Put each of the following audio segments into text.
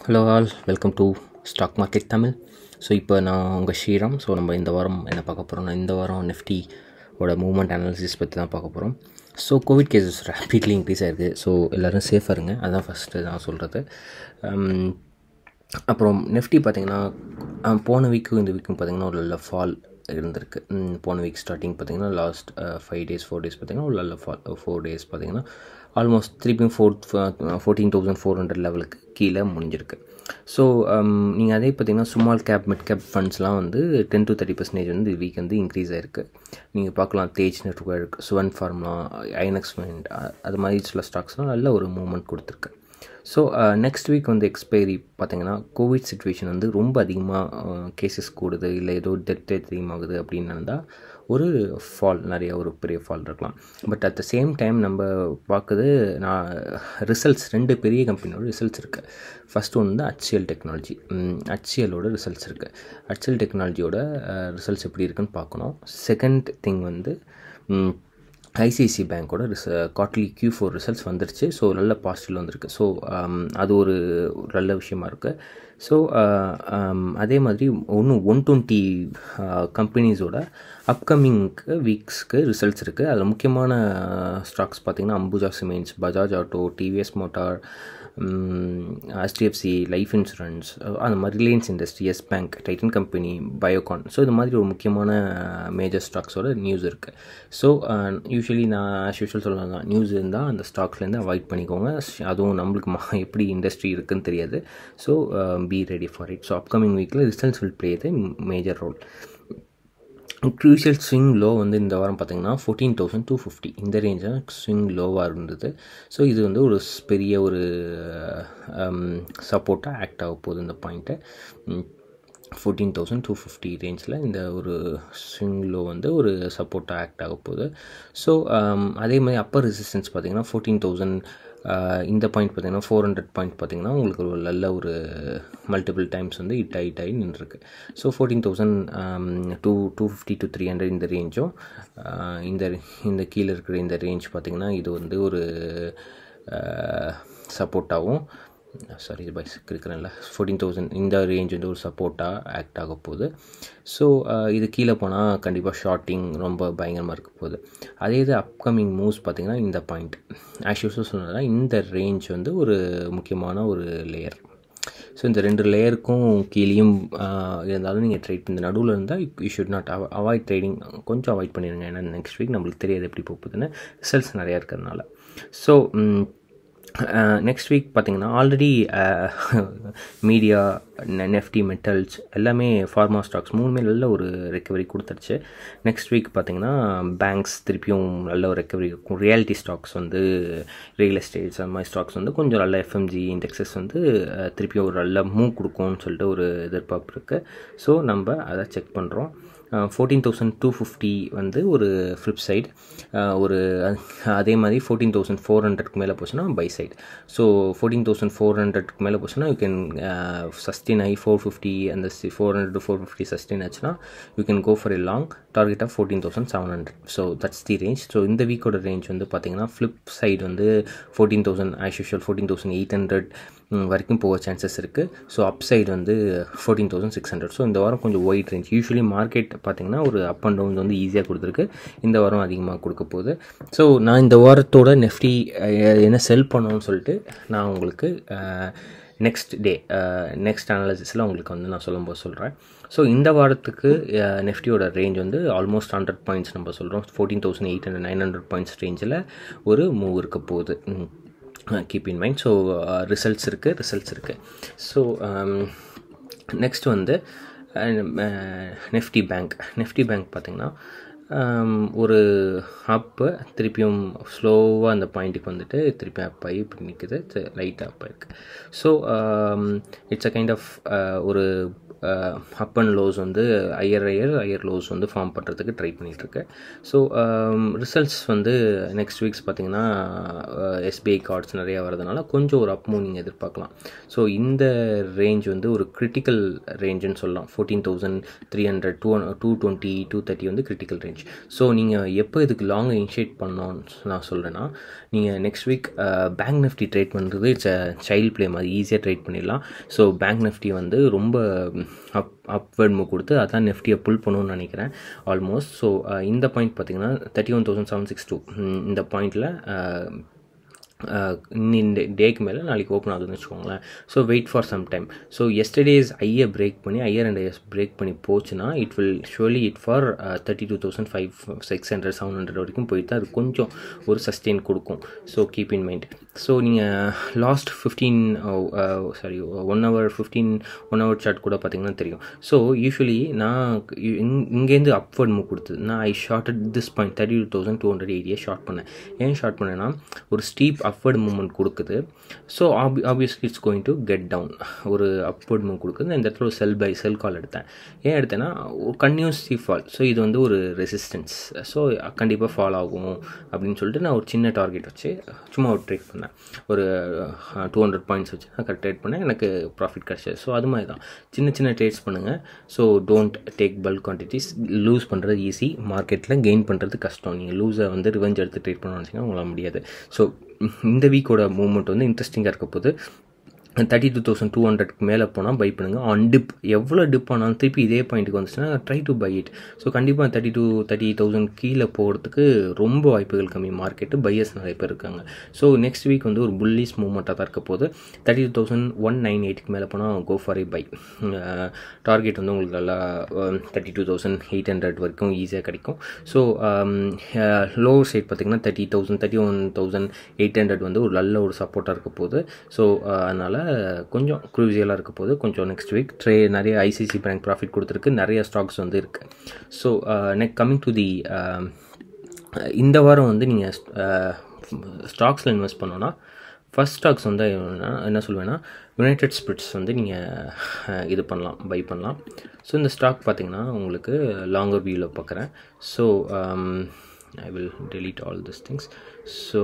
hello all welcome to stock market Tamil so இப்போ நான் உங்கள் ஸ்ரீராம் ஸோ நம்ம இந்த வாரம் என்ன பார்க்க போகிறோம்னா இந்த வாரம் நிஃப்டியோட மூவ்மெண்ட் அனாலிசிஸ் பற்றி தான் பார்க்க போகிறோம் so Covid cases rapidly increase ஆயிருக்கு ஸோ எல்லோரும் சேஃபாக இருங்க அதுதான் ஃபஸ்ட்டு நான் சொல்கிறது அப்புறம் நிஃப்டி பார்த்திங்கன்னா அஹ், போன வீக்கும் இந்த வீக்கும் பார்த்திங்கன்னா ஒரு நல்ல ஃபால் இருந்திருக்கு ம், போன வீக் ஸ்டார்டிங் பார்த்திங்கன்னா last five days four days பார்த்திங்கன்னா ஒரு நல்ல ஃபால் ஃபோர் டேஸ் பார்த்திங்கன்னா ஆல்மோஸ்ட் திருப்பியும் four fourteen thousand four hundred லெவலுக்கு கீழே முடிஞ்சிருக்கு ஸோ நீங்கள் அதே பார்த்தீங்கன்னா ஸ்மால் கேப் மிட் கேப் ஃபண்ட்ஸ்லாம் வந்து டென் டு தேர்ட்டி பர்சன்டேஜ் வந்து வீக் வந்து இன்க்ரீஸ் ஆயிருக்கு நீங்கள் பார்க்கலாம் தேஜ் நெட்ஒர்க் சுவன் ஃபார்ம்லா ஐனக்ஸ் மைண்ட் அது மாதிரி சில ஸ்டாக்ஸ்லாம் நல்ல ஒரு மூவ்மெண்ட் கொடுத்துருக்கு ஸோ நெக்ஸ்ட் வீக் வந்து எக்ஸ்பைரி பார்த்தீங்கன்னா கோவிட் சுச்சுவேஷன் வந்து ரொம்ப அதிகமாக கேசஸ் கூடுது இல்லை ஏதோ டெத் அதிகமாகுது அப்படின்னு இருந்தால் ஒரு ஃபால் நிறைய ஒரு பெரிய ஃபால் இருக்கலாம் but at the same time நம்ம பார்க்குது நான் ரிசல்ட்ஸ் ரெண்டு பெரிய கம்பெனியோட ரிசல்ட்ஸ் இருக்குது ஃபஸ்ட்டு ஒன்று வந்து ஹச்சிஎல் டெக்னாலஜி ஹச்சிஎலோட ரிசல்ட்ஸ் இருக்குது ஹச்சிஎல் டெக்னாலஜியோட ரிசல்ட்ஸ் எப்படி இருக்குன்னு பார்க்கணும் செகண்ட் திங் வந்து ம், ஐசிஐசி பேங்க்கோட ரிச குவார்ட்லி கியூ ஃபோர் ரிசல்ட்ஸ் வந்துருச்சு ஸோ நல்ல பாசிட்டிவ் வந்திருக்கு ஸோ அது ஒரு ஒரு நல்ல விஷயமா இருக்குது ஸோ அதே மாதிரி ஒன்று ஒன் டுவெண்ட்டி கம்பெனிஸோட அப்கமிங்க்கு வீக்ஸ்க்கு ரிசல்ட்ஸ் இருக்குது அதில் முக்கியமான ஸ்டாக்ஸ் பார்த்திங்கன்னா Ambuja cements Bajaj auto TVS motor HDFC life insurance அந்த மாதிரி Reliance industry Yes bank Titan company Biocon so இது மாதிரி ஒரு முக்கியமான மேஜர் ஸ்டாக்ஸோட நியூஸ் இருக்குது ஸோ யூஸ்வலி நான் ஆஸ் யூஷுவல் சொல்லுவாங்க நியூஸ் இருந்தால் அந்த ஸ்டாக்ஸ்லேருந்து அவாய்ட் பண்ணிக்கோங்க அதுவும் நம்மளுக்கு மா எப்படி இண்டஸ்ட்ரி இருக்குன்னு தெரியாது so be ready for it so upcoming வீக்கில் results will play the major role crucial swing low வந்து இந்த வாரம் பார்த்தீங்கன்னா ஃபோர்டீன் தௌசண்ட் டூ ஃபிஃப்டி இந்த ரேஞ்சில் ஸ்விங் லோவாக இருந்தது ஸோ இது வந்து ஒரு ஸ்- பெரிய ஒரு சப்போர்ட்டாக ஆக்ட் ஆக போகுது இந்த point fourteen thousand two fifty ரேஞ்சில் இந்த ஒரு ஸ்விங் லோ வந்து ஒரு சப்போர்ட்டாக ஆக்ட் ஆக போகுது ஸோ அதே மாதிரி அப்பர் ரெசிஸ்டன்ஸ் பார்த்தீங்கன்னா ஃபோர்டீன் தௌசண்ட் இந்த பாயிண்ட் பார்த்தீங்கன்னா ஃபோர் ஹண்ட்ரட் பாயிண்ட் பார்த்தீங்கன்னா உங்களுக்கு ஒரு நல்ல ஒரு மல்டிபிள் டைம்ஸ் வந்து இட் ஆகி ஆகி நின்றுருக்கு so fourteen thousand two two fifty to three hundred இந்த ரேஞ்சும் இந்த இந்த கீழே இருக்கிற இந்த ரேஞ்ச் பார்த்தீங்கன்னா இது வந்து ஒரு சப்போர்ட்டாகவும் சாரி இது பை இருக்கிறேன்ல ஃபோர்டீன் தௌசண்ட் இந்த ரேஞ்ச் வந்து ஒரு சப்போர்ட்டாக ஆக்ட் ஆக போகுது ஸோ இது கீழே போனால் கண்டிப்பாக ஷார்ட்டிங் ரொம்ப பயங்கரமாக இருக்க போகுது அதே இது அப்கமிங் மூவ்ஸ் பார்த்தீங்கன்னா இந்த பாயிண்ட் ஆஸ் யூஸ்வல் சொன்னதுனா இந்த ரேஞ்ச் வந்து ஒரு முக்கியமான ஒரு லேயர் ஸோ இந்த ரெண்டு லேயருக்கும் கீழேயும் ஆஹ், இருந்தாலும் நீங்கள் ட்ரேட் இந்த நடுவில் இருந்தால் you should not avoid trading கொஞ்சம் அவாய்ட் பண்ணிடுங்க ஏன்னா நெக்ஸ்ட் வீக் நம்மளுக்கு தெரியாது எப்படி போகுதுன்னு ரிசல்ட்ஸ் நிறையா இருக்கிறதுனால ஸோ நெக்ஸ்ட் வீக் பார்த்தீங்கன்னா ஆல்ரெடி மீடியா நெஃப்டி மெட்டல்ஸ் எல்லாமே ஃபார்மா ஸ்டாக்ஸ் மூணுமே நல்ல ஒரு ரெக்கவரி கொடுத்துருச்சு நெக்ஸ்ட் வீக் பார்த்தீங்கன்னா பேங்க்ஸ் திருப்பியும் நல்ல ஒரு ரெக்கவரி இருக்கும் ரியாலிட்டி ஸ்டாக்ஸ் வந்து ரியல் எஸ்டேட்ஸ் அந்த மாதிரி ஸ்டாக்ஸ் வந்து கொஞ்சம் நல்ல எஃப்எம்ஜி இண்டெக்ஸஸ் வந்து அஹ், திருப்பியும் ஒரு நல்ல மூவ் கொடுக்கும்னு சொல்லிட்டு ஒரு எதிர்பார்ப்பு இருக்குது ஸோ நம்ம அதை செக் பண்ணுறோம் ஃபோர்டீன் தௌசண்ட் டூ ஃபிஃப்டி வந்து ஒரு ஃப்ளிப் சைடு ஒரு அஹ், அதே மாதிரி ஃபோர்டீன் தௌசண்ட் ஃபோர் ஹண்ட்ரட்க்கு மேலே போச்சுன்னா buy side so fourteen thousand four ஹண்ட்ரட்க்கு மேலே போச்சுன்னா யூ கேன் சஸ்டெயின் ஆகி ஃபோர் ஃபிஃப்டி அந்த four hundred to four fifty sustain ஆச்சுன்னா you can go for a long target of fourteen thousand seven hundred so that's the range so இந்த வீக்கோட range வந்து பார்த்தீங்கன்னா ஃப்ளிப் சைடு வந்து fourteen thousand as usual fourteen thousand eight hundred வரைக்கும் போக chances இருக்குது so up side வந்து fourteen thousand six hundred so இந்த வாரம் கொஞ்சம் ஒயிட் ரேஞ்ச் யூஸ்வலி மார்க்கெட் பார்த்தீங்கன்னா ஒரு அப் அண்ட் டவுன்ஸ் வந்து ஈஸியாக கொடுத்துருக்கு இந்த வாரம் அதிகமாக கொடுக்க போகுது ஸோ நான் இந்த வாரத்தோட நெஃப்டி என்ன செல் பண்ணணும்னு சொல்லிட்டு நான் உங்களுக்கு நெக்ஸ்ட் டே நெக்ஸ்ட் அனாலிசிஸில் உங்களுக்கு வந்து நான் சொல்லும்போது சொல்கிறேன் ஸோ இந்த வாரத்துக்கு நெஃப்டியோட ரேஞ்ச் வந்து ஆல்மோஸ்ட் ஹண்ட்ரட் பாயிண்ட்ஸ் நம்ம சொல்கிறோம் fourteen thousand eight hundred nine hundred points ரேஞ்சில் ஒரு மூவ் இருக்க போகுது keep in mind so results இருக்குது ரிசல்ட்ஸ் இருக்குது ஸோ நெக்ஸ்ட் வந்து நெஃப்டி பேங்க் நெஃப்டி பேங்க் பார்த்திங்கன்னா ஒரு அப்பு திருப்பியும் ஸ்லோவாக அந்த பாயிண்ட்டுக்கு வந்துட்டு திருப்பி அப் ஆகி இப்படி நிற்குது லைட்டாக அப் ஆயிருக்கு so it's a kind of ஒரு அப் அண்ட் லோஸ் வந்து ஐயர் ஐயர் ஐயர் லோஸ் வந்து ஃபார்ம் பண்ணுறதுக்கு ட்ரை பண்ணிகிட்ருக்கு ஸோ ரிசல்ட்ஸ் வந்து நெக்ஸ்ட் வீக்ஸ் பார்த்தீங்கன்னா எஸ்பிஐ கார்ட்ஸ் நிறையா வரதுனால கொஞ்சம் ஒரு அப் மூவ் நீங்கள் எதிர்பார்க்கலாம் ஸோ இந்த ரேஞ்ச் வந்து ஒரு கிரிட்டிக்கல் ரேஞ்சுன்னு சொல்லலாம் fourteen thousand three hundred two two twenty two thirty வந்து கிரிட்டிக்கல் ரேஞ்ச் ஸோ நீங்கள் எப்போ இதுக்கு லாங் இனிஷியேட் பண்ணோன்னு நான் சொல்கிறேன்னா நீங்கள் next week bank Nifty trade பண்ணுறது இட்ஸ் அ சைல்ட் ப்ளே மாதிரி ஈஸியாக ட்ரேட் பண்ணிடலாம் ஸோ பேங்க் நிஃப்டி வந்து ரொம்ப அப் அப்வர்ட் மூவ் கொடுத்து அதான் நிஃப்டியை புல் பண்ணணும்னு நினைக்கிறேன் ஆல்மோஸ்ட் ஸோ இந்த பாயிண்ட் பார்த்தீங்கன்னா thirty one thousand seven six two இந்த பாயிண்டில் இந்த டேக்கு மேலே நாளைக்கு ஓப்பன் ஆகுதுன்னு வச்சுக்கோங்களேன் so wait for some time so yesterday's ஐயை பிரேக் பண்ணி ஐயர் அண்ட் ஐஎஸ் பிரேக் பண்ணி போச்சுன்னா it will surely hit for thirty two thousand five six hundred seven hundred வரைக்கும் போயிட்டு தான் அது கொஞ்சம் ஒரு சஸ்டெயின் கொடுக்கும் so keep in mind so நீங்கள் last fifteen sorry one hour fifteen one hour chart கூட பார்த்தீங்கன்னா தெரியும் ஸோ யூஸ்வலி நான் இங்கேருந்து அப்வர்ட் மூவ் கொடுத்தது நான் I short this point thirty two thousand two hundred area short பண்ணேன் ஏன் ஷார்ட் பண்ணேன்னா ஒரு ஸ்டீப் அப்வர்ட் மூவ்மெண்ட் கொடுக்குது ஸோ ஆபி obviously it's going to get down ஒரு அப்வர்ட் மூவ் கொடுக்குது இந்த இடத்துல ஒரு செல் பை செல் கால் எடுத்தேன் ஏன் எடுத்தேன்னா ஒரு கன்யூஸ்லி ஃபால் ஸோ இது வந்து ஒரு ரெசிஸ்டன்ஸ் ஸோ கண்டிப்பாக ஃபால் ஆகும் அப்படின்னு சொல்லிட்டு நான் ஒரு சின்ன டார்கெட் வச்சு சும்மா ஒரு ட்ரேட் பண்ணேன் ஒரு டூ ஹண்ட்ரட் பாயிண்ட்ஸ் வச்சு நான் கரெக்ட் ட்ரேட் பண்ணேன் எனக்கு ப்ராஃபிட் கிடச்சிது ஸோ அது மாதிரி தான் சின்ன சின்ன ட்ரேட்ஸ் பண்ணுங்கள் so don't take bulk quantities loose பண்ணுறது ஈஸி மார்க்கெட்டில் கெயின் பண்ணுறது கஷ்டம் நீங்கள் லூஸை வந்து ரிவெஞ்ச் எடுத்து ட்ரேட் பண்ணணும்னு வச்சிங்கன்னா உங்களால் முடியாது ஸோ இந்த வீக்கோட மூவ்மெண்ட் வந்து இன்ட்ரெஸ்டிங்காக இருக்க போது தேர்ட்டி டூ தௌசண்ட் டூ ஹண்ட்ரட்க்கு மேலே போனால் பை பண்ணுங்கள் ஆன் டிப் எவ்வளோ டிப் ஆனாலும் திருப்பி இதே பாயிண்ட்டுக்கு வந்துச்சுன்னா try to buy it so கண்டிப்பாக தேர்ட்டி டூ தேர்ட்டி தௌசண்ட் கீழே போகிறதுக்கு ரொம்ப வாய்ப்புகள் கம்மி மார்க்கெட்டு பையர்ஸ் நிறைய பேர் இருக்காங்க ஸோ நெக்ஸ்ட் வீக் வந்து ஒரு புல்லிஸ் மூவ்மெண்ட்டாக தான் இருக்க போது thirty two thousand one nine எயிட்டுக்கு மேலே போனால் go for I buy target வந்து உங்களுக்கு நல்லா thirty two thousand eight hundred வரைக்கும் ஈஸியாக கிடைக்கும் ஸோ லோ சைட் பார்த்திங்கன்னா thirty thousand thirty one thousand eight hundred வந்து ஒரு நல்ல ஒரு சப்போர்ட்டாக இருக்க போகுது ஸோ அதனால் கொஞ்சம் க்ரூசியலாக இருக்க போது கொஞ்சம் நெக்ஸ்ட் வீக் ட்ரே நிறைய ஐசிசி பேங்க் ப்ராஃபிட் கொடுத்துருக்கு நிறைய ஸ்டாக்ஸ் வந்து இருக்குது so next coming to the இந்த வாரம் வந்து நீங்கள் ஸ்டாக்ஸில் இன்வெஸ்ட் பண்ணோன்னா ஃபஸ்ட் ஸ்டாக்ஸ் வந்து என்ன சொல்லுவேன்னா யுனைடெட் ஸ்பிரிட்ஸ் வந்து நீங்கள் இது பண்ணலாம் பை பண்ணலாம் ஸோ இந்த ஸ்டாக் பார்த்தீங்கன்னா உங்களுக்கு லாங்கர் வியூவில் பார்க்குறேன் so I will delete all this things so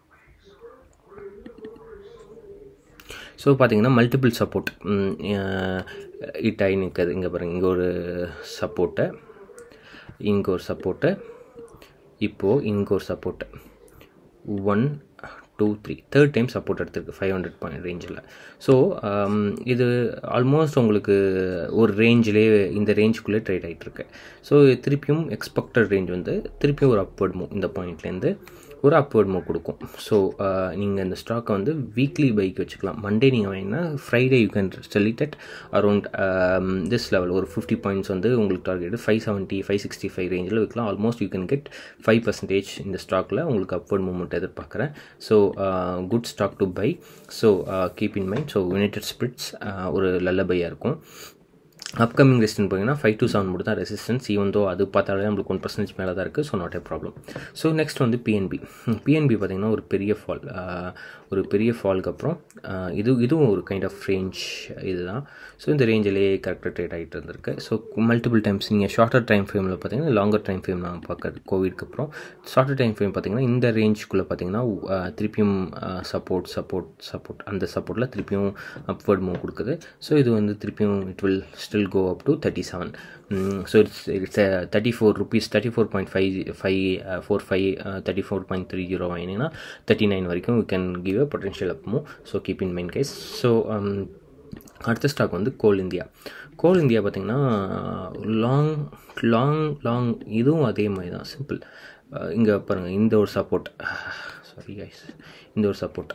so பார்த்தீங்கன்னா மல்டிபிள் சப்போர்ட் இட் ஆகி நிற்காது இங்கே பாருங்கள் இங்கே ஒரு சப்போர்ட்டு இங்கே ஒரு சப்போர்ட்டு இப்போது இங்கே ஒரு support one two three third time support எடுத்திருக்கு ஃபைவ் ஹண்ட்ரட் பாயிண்ட் ரேஞ்சில் ஸோ இது ஆல்மோஸ்ட் உங்களுக்கு ஒரு ரேஞ்சிலே இந்த ரேஞ்சுக்குள்ளே ட்ரேட் ஆகிட்டுருக்கு ஸோ திருப்பியும் எக்ஸ்பெக்டட் ரேஞ்ச் வந்து திருப்பியும் ஒரு அப்வர்ட் மூவ் இந்த பாயிண்ட்லேருந்து ஒரு அப்வர்ட் மூவ் கொடுக்கும் ஸோ நீங்கள் இந்த ஸ்டாக்கை வந்து வீக்லி பைக் வச்சுக்கலாம் மண்டே நீங்கள் வாங்கினா Friday you can sell it at around this level ஒரு ஃபிஃப்டி பாயிண்ட்ஸ் வந்து உங்களுக்கு target five seventy five sixty five ரேஞ்சில் விற்கலாம் almost you can get five percentage இந்த ஸ்டாக்கில் உங்களுக்கு அப்வர்ட் மூவ்மெண்ட் எதிர்பார்க்குறேன் so good stock to buy so keep in mind so United Spirits ஒரு நல்ல பையாக இருக்கும் அப்கமிங் ரெசிஸ்டன் பார்த்தீங்கன்னா ஃபைவ் டு செவன் மட்டும் தான் ரெசிஸ்டன்ஸ் ஈவன் தோ அது பார்த்தாலே நம்மளுக்கு ஒன் பர்சன்டேஜ் மேலே தான் இருக்குது so not a problem so next வந்து பிஎன்பி பிஎன்பி பார்த்திங்கன்னா ஒரு பெரிய ஃபால் ஒரு பெரிய ஃபாலுக்கு அப்புறம் இது இதுவும் ஒரு கைண்ட் ஆஃப் ரேஞ்ச் இதுதான் ஸோ இந்த ரேஞ்சிலேயே கரெக்டாக ட்ரேட் ஆகிட்டு இருந்திருக்கு ஸோ மல்டிபிள் டைம்ஸ் நீங்கள் ஷார்ட்டர் டைம் ஃப்ரேமில் பார்த்தீங்கன்னா லாங்கர் டைம் ஃப்ரேம் நான் பார்க்குறது கோவிட்க்கு அப்புறம் ஷார்ட்டர் டைம் ஃப்ரேம் பார்த்தீங்கன்னா இந்த ரேஞ்சுக்குள்ளே பார்த்தீங்கன்னா திருப்பியும் சப்போர்ட் சப்போர்ட் சப்போர்ட் அந்த சப்போர்ட்டில் திருப்பியும் அப்வர்ட் மூவ் கொடுக்குது ஸோ இது வந்து திருப்பியும் it will still go up to thirty seven so it's it's thirty four rupees thirty four point five five four five thirty four point three zero வாங்கினீங்கன்னா thirty nine வரைக்கும் you can give a potential அப்மோ so keep in mind guys so அடுத்த stock வந்து Coal India Coal India பார்த்திங்கன்னா long long long இதுவும் அதே மாதிரி தான் சிம்பிள் இங்கே பாருங்கள் இந்த ஒரு சப்போர்ட் சாரி கைஸ் இந்த ஒரு சப்போர்ட்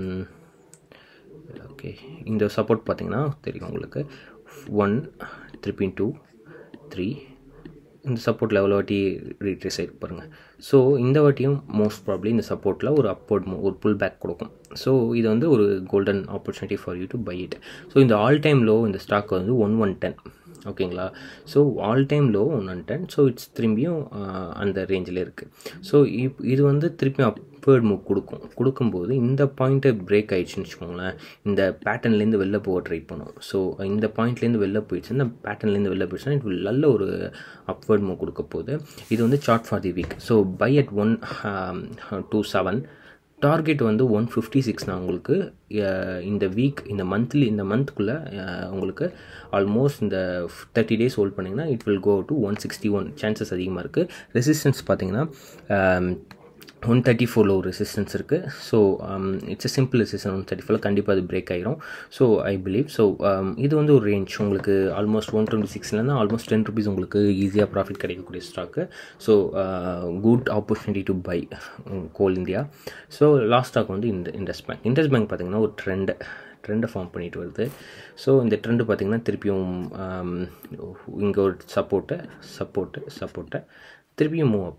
ஓகே இந்த சப்போர்ட் பார்த்திங்கன்னா தெரியும் உங்களுக்கு ஒன் த்ரீ டூ த்ரீ இந்த சப்போர்ட் லெவல் வாட்டி ரீட்ரேஸ் ஆகிருக்கு பாருங்கள் ஸோ இந்த வாட்டியும் மோஸ்ட் ப்ராப்ளி இந்த சப்போர்ட்டில் ஒரு அப்போர்ட் ஒரு புல் பேக் கொடுக்கும் ஸோ இது வந்து ஒரு golden opportunity for you to buy it so இந்த ஆல் டைம் லோ இந்த ஸ்டாக் வந்து ஒன் ஒன் டென் ஓகேங்களா so all time low one one ten so it's திரும்பியும் ஆஹ், அந்த ரேஞ்சில் இருக்குது ஸோ இப் இது வந்து திருப்பியும் அப்பேர்ட் மூவ் கொடுக்கும் கொடுக்கும்போது இந்த பாயிண்ட்டை பிரேக் ஆயிடுச்சுன்னு வச்சுக்கோங்களேன் இந்த பேட்டர்ன்லேருந்து வெளில போக ட்ரை பண்ணும் ஸோ இந்த பாயிண்ட்லேருந்து வெளில போயிடுச்சு இந்த பேட்டர்ன்லேருந்து வெளில போயிடுச்சுன்னா இட் will நல்ல ஒரு அப்வர்ட் மூவ் கொடுக்க போகுது இது வந்து chart for the week so buy at one two seven target வந்து ஒன் ஃபிஃப்டி சிக்ஸ்னா உங்களுக்கு அஹ், இந்த வீக் இந்த மந்த்லி இந்த மந்த்குள்ளே உங்களுக்கு ஆல்மோஸ்ட் இந்த தேர்ட்டி டேஸ் ஹோல்ட் பண்ணிங்கன்னா it will go to one sixty one chances அதிகமாக இருக்குது ரெசிஸ்டன்ஸ் பார்த்தீங்கன்னா ஒன் தேர்ட்டி ஃபோரில் ஒரு ரெசிஸ்டன்ஸ் இருக்குது so it's a simple resistance one thirty ஃபோரில் கண்டிப்பாக அது பிரேக் ஆகிரும் ஸோ ஐ பிலீவ் ஸோ இது வந்து ஒரு ரேஞ்ச் உங்களுக்கு ஆல்மோஸ்ட் ஒன் டுவெண்ட்டி சிக்ஸ்லேருந்து ஆல்மோஸ்ட் டென் ருபீஸ் உங்களுக்கு ஈஸியாக ப்ராஃபிட் கிடைக்கக்கூடிய stock so good opportunity to buy Coal India so last stock வந்து இந்த இண்டஸ் பேங்க் இண்டஸ் பேங்க் பார்த்தீங்கன்னா ஒரு ட்ரெண்டு ட்ரெண்டை ஃபார்ம் பண்ணிட்டு வருது ஸோ இந்த ட்ரெண்டு பார்த்திங்கன்னா திருப்பியும் இங்கே ஒரு சப்போர்ட்டு சப்போர்ட்டு சப்போர்ட்டை திருப்பியும் மூவ் அப்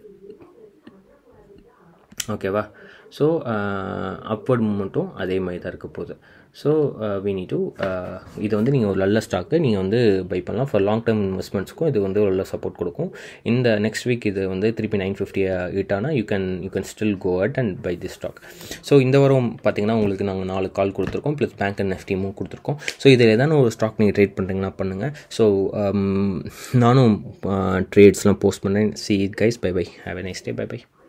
ஓகேவா ஸோ அப்வர்ட் மூமெண்ட்டும் அதே மாதிரி தான் இருக்க போகுது ஸோ வி நீ டு இது வந்து நீங்கள் ஒரு நல்ல ஸ்டாக்கு நீங்கள் வந்து பை பண்ணலாம் ஃபார் லாங் டேர்ம் இன்வெஸ்ட்மெண்ட்ஸ்க்கும் இது வந்து ஒரு நல்ல சப்போர்ட் கொடுக்கும் இந்த நெக்ஸ்ட் வீக் இது வந்து திருப்பி நைன் ஃபிஃப்டி ஹிட்டானா you can you can still go at and buy the stock so இந்த வாரம் பார்த்தீங்கன்னா உங்களுக்கு நாங்கள் நாலு கால் கொடுத்துருக்கோம் ப்ளஸ் பேங்க் அண்ட் எஃப்டிமும் கொடுத்துருக்கோம் ஸோ இதில் ஏதான ஒரு ஸ்டாக் நீங்கள் ட்ரேட் பண்ணுறீங்கன்னா பண்ணுங்கள் ஸோ நானும் ட்ரேட்ஸ்லாம் போஸ்ட் பண்ணேன் see it guys bye bye have a nice day bye by